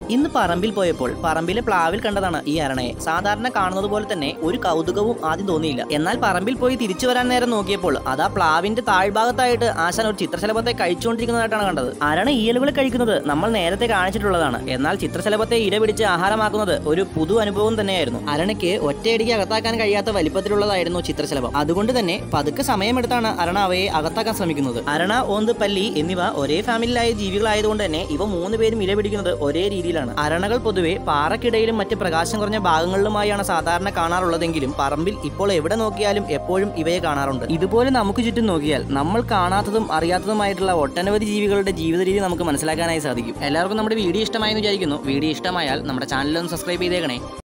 ഇന്ന് പറമ്പിൽ പോയപ്പോൾ പറമ്പിലെ പ്ലാവിൽ കണ്ടതാണ് ഈ അരണയെ സാധാരണ കാണുന്നത് പോലെ തന്നെ ഒരു കൗതുകവും ആദ്യം തോന്നിയില്ല എന്നാൽ പറമ്പിൽ പോയി തിരിച്ചു വരാൻ നേരം നോക്കിയപ്പോൾ അതാ പ്ലാവിന്റെ താഴ്ഭാഗത്തായിട്ട് ആശാൻ ഒരു ചിത്രശലഭത്തെ കഴിച്ചുകൊണ്ടിരിക്കുന്നതായിട്ടാണ് കണ്ടത് അരണ ഈയലുകളെ കഴിക്കുന്നത് നമ്മൾ നേരത്തെ കാണിച്ചിട്ടുള്ളതാണ് എന്നാൽ ചിത്രശലഭത്തെ ഇരപിടിച്ച് ആഹാരമാക്കുന്നത് ഒരു പുതു അനുഭവം തന്നെയായിരുന്നു അരണയ്ക്ക് ഒറ്റയടിക്ക് അകത്താക്കാൻ കഴിയാത്ത വലിപ്പത്തിലുള്ളതായിരുന്നു ചിത്രശലഭം അതുകൊണ്ട് തന്നെ പതുക്കെ സമയമെടുത്താണ് അരണ അവയെ അകത്താക്കാൻ ശ്രമിക്കുന്നത് അരണ ഓന്ത് പല്ലി എന്നിവ ഒരേ ഫാമിലിയിലായ ജീവികളായതുകൊണ്ട് തന്നെ ഇവ മൂന്ന് പേരും ഇരപിടിക്കുന്നത് ഒരേ രീതിയിലാണ് അരണകൾ പൊതുവെ പാറക്കിടയിലും മറ്റ് പ്രകാശം കുറഞ്ഞ ഭാഗങ്ങളിലുമായാണ് സാധാരണ കാണാറുള്ളതെങ്കിലും പറമ്പിൽ ഇപ്പോൾ എവിടെ നോക്കിയാലും എപ്പോഴും ഇവയെ കാണാറുണ്ട് ഇതുപോലെ നമുക്ക് ചുറ്റും നോക്കിയാൽ നമ്മൾ കാണാത്തതും അറിയാത്തതുമായിട്ടുള്ള ഒട്ടനവധി ജീവികളുടെ ജീവിത രീതി നമുക്ക് മനസ്സിലാക്കാനായി സാധിക്കും എല്ലാവർക്കും നമ്മുടെ വീഡിയോ ഇഷ്ടമായെന്ന് വിചാരിക്കുന്നു വീഡിയോ ഇഷ്ടമായാൽ നമ്മുടെ ചാനലൊന്ന് സബ്സ്ക്രൈബ് ചെയ്തേക്കണേ